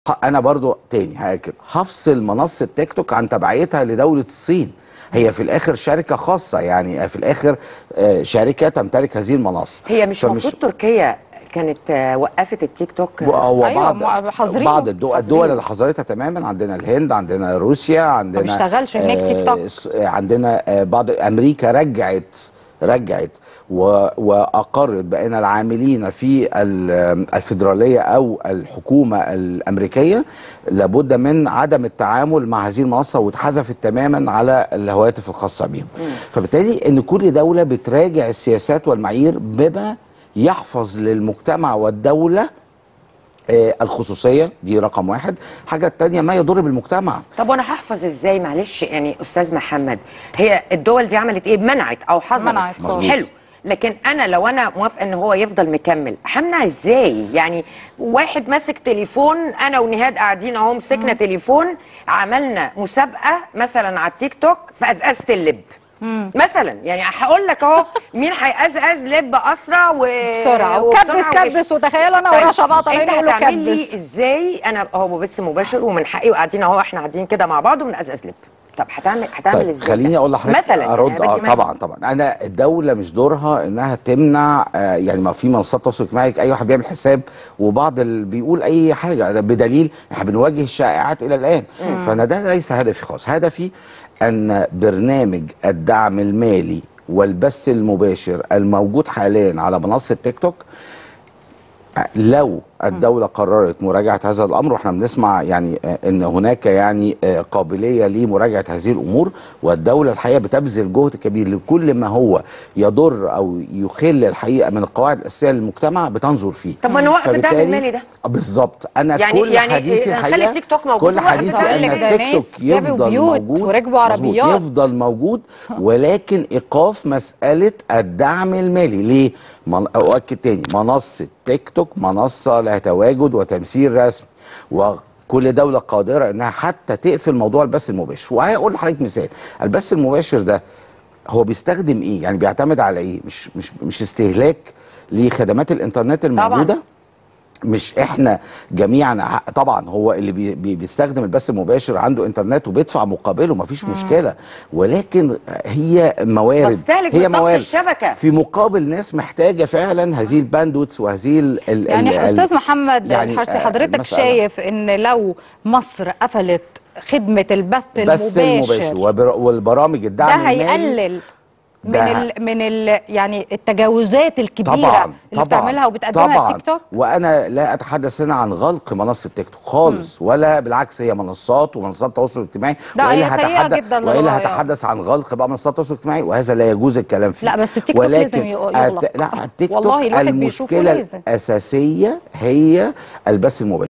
انا برضو تاني هاكد هفصل منصه تيك توك عن تبعيتها لدوله الصين هي في الاخر شركه خاصه يعني في الاخر آه، شركه تمتلك هذه المنصه هي مش فمش- المفروض تركيا كانت آه، وقفت التيك توك هو أيوة، بعض ما- حظرين. بعض الدول, حظرين. الدول اللي حظرتها تماما عندنا الهند عندنا روسيا عندنا بيشتغلش هناك تيك توك. س- عندنا آه، بعض امريكا رجعت رجعت و- واقرت بان العاملين في ال- الفيدراليه او الحكومه الامريكيه لابد من عدم التعامل مع هذه المنصه واتحذفت تماما على الهواتف الخاصه بهم فبالتالي ان كل دوله بتراجع السياسات والمعايير بما يحفظ للمجتمع والدوله آه، الخصوصيه دي رقم واحد حاجه التانية ما يضر بالمجتمع طب وانا هحفظ ازاي معلش يعني استاذ محمد هي الدول دي عملت ايه منعت او حظرت منعت مظبوط. حلو لكن انا لو انا موافقه ان هو يفضل مكمل همنع ازاي يعني واحد ماسك تليفون انا ونهاد قاعدين اهو مسكنا تليفون عملنا مسابقه مثلا على التيك توك في ازازه اللب مثلا يعني هقول لك اهو مين هيقزقز لب اسرع و بسرعه وبسرعة وكبس وإيش- كبس وتخيل انا وراه شباب طالعين انت يقولوا هتعمل لي كبس ازاي انا هو بث مباشر ومن حقي وقاعدين اهو احنا قاعدين كده مع بعض وبنقزقز لب طب هتعمل هتعمل طيب ازاي خليني ده؟ اقول لحضرتك مثلا ارد يعني اه بدي مثل. طبعا طبعا انا الدوله مش دورها انها تمنع آه يعني ما في منصات التواصل الاجتماعي اي واحد بيعمل حساب وبعض اللي بيقول اي حاجه ده بدليل احنا بنواجه الشائعات الى الان فانا ده ليس هدفي خالص هدفي ان برنامج الدعم المالي والبث المباشر الموجود حاليا على منصه تيك توك لو الدولة قررت مراجعة هذا الأمر وإحنا بنسمع يعني آه، إن هناك يعني آه، قابلية لمراجعة هذه الأمور والدولة الحقيقة بتبذل جهد كبير لكل ما هو يضر أو يخل الحقيقة من القواعد الأساسية للمجتمع بتنظر فيه طب ما نوقف الدعم فبالتالي- المالي ده. آه، بالظبط أنا يعني- كل يعني حديثي نخلي الحقيقة التيك توك موجود كل ونوقف حديثي الدعم أن المالي. ده التيك ناس توك جابوا يفضل بيوت موجود وركبوا مظبوط، عربيات. يفضل موجود ولكن ايقاف مساله الدعم المالي ليه من... اؤكد تاني منصه تيك توك منصه لها تواجد وتمثيل رسمي وكل دوله قادره انها حتى تقفل موضوع البث المباشر وهقول لحضرتك مثال البث المباشر ده هو بيستخدم ايه يعني بيعتمد على ايه مش مش مش استهلاك لخدمات الانترنت الموجوده مش احنا جميعا طبعا هو اللي بي بي بيستخدم البث المباشر عنده انترنت وبيدفع مقابله مفيش مشكله ولكن هي موارد بستهلك هي من طاقة موارد الشبكة. في مقابل ناس محتاجه فعلا هذه الباندوتس وهذه ال ال يعني ال- استاذ محمد يعني، الحرسي آه، حضرتك المسألة- شايف ان لو مصر قفلت خدمه البث بث المباشر المباشر وبر- والبرامج الدعم ده المالي هيقلل من ده- ال من ال يعني التجاوزات الكبيره طبعا اللي طبعا بتعملها وبتقدمها طبعا تيك توك وانا لا اتحدث هنا عن غلق منصه تيك توك خالص ولا بالعكس هي منصات ومنصات التواصل الاجتماعي لا، هي والا سيئة هتحدث جداً والا للغاية. هتحدث عن غلق بقى منصات التواصل الاجتماعي وهذا لا يجوز الكلام فيه لا، بس التيك توك ولكن لازم يغلق. الت... لا التيك توك والله الواحد بيشوفه المشكله لازم. الاساسيه هي البث المباشر